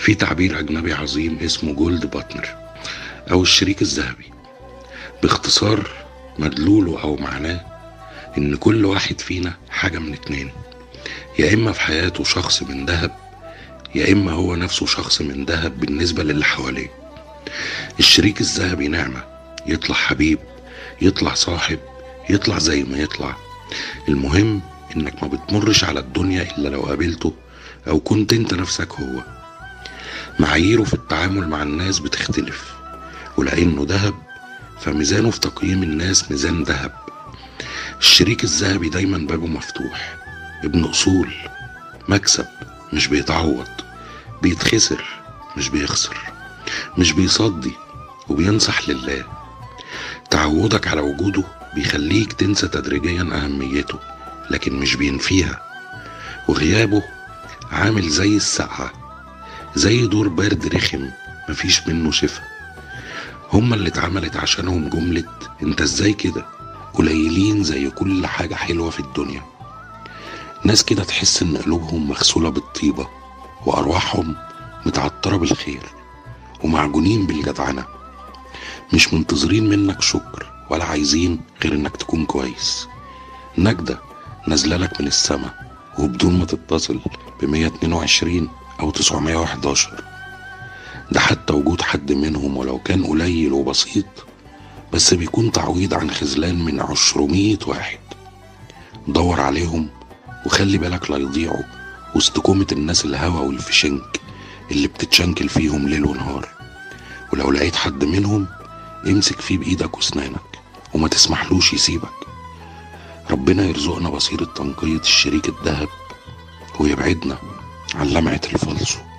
في تعبير أجنبي عظيم اسمه جولد باتنر أو الشريك الذهبي باختصار مدلوله أو معناه إن كل واحد فينا حاجة من اتنين يا إما في حياته شخص من ذهب يا إما هو نفسه شخص من ذهب بالنسبة للي حواليه الشريك الذهبي نعمة يطلع حبيب يطلع صاحب يطلع زي ما يطلع المهم إنك ما بتمرش على الدنيا إلا لو قابلته أو كنت أنت نفسك هو معاييره في التعامل مع الناس بتختلف ولأنه ذهب فميزانه في تقييم الناس ميزان ذهب الشريك الذهبي دايما بابه مفتوح ابن أصول مكسب مش بيتعوض بيتخسر مش بيخسر مش بيصدي وبينصح لله تعودك على وجوده بيخليك تنسى تدريجيا أهميته لكن مش بينفيها وغيابه عامل زي السقعة زي دور برد رخم مفيش منه شفا هما اللي اتعملت عشانهم جملة انت ازاي كده قليلين زي كل حاجة حلوة في الدنيا ناس كده تحس ان قلوبهم مغسولة بالطيبة وارواحهم متعطرة بالخير ومعجونين بالجدعنة مش منتظرين منك شكر ولا عايزين غير انك تكون كويس نجدة نازلة لك من السما وبدون ما تتصل ب 122 او 911 ده حتى وجود حد منهم ولو كان قليل وبسيط بس بيكون تعويض عن خذلان من عشرمية واحد دور عليهم وخلي بالك لا يضيعوا وسط كومة الناس الهوا والفشنك اللي بتتشنكل فيهم ليل ونهار ولو لقيت حد منهم امسك فيه بإيدك واسنانك وما تسمحلوش يسيبك ربنا يرزقنا بصيرة تنقية الشريك الذهب ويبعدنا عن لمعة الفلسو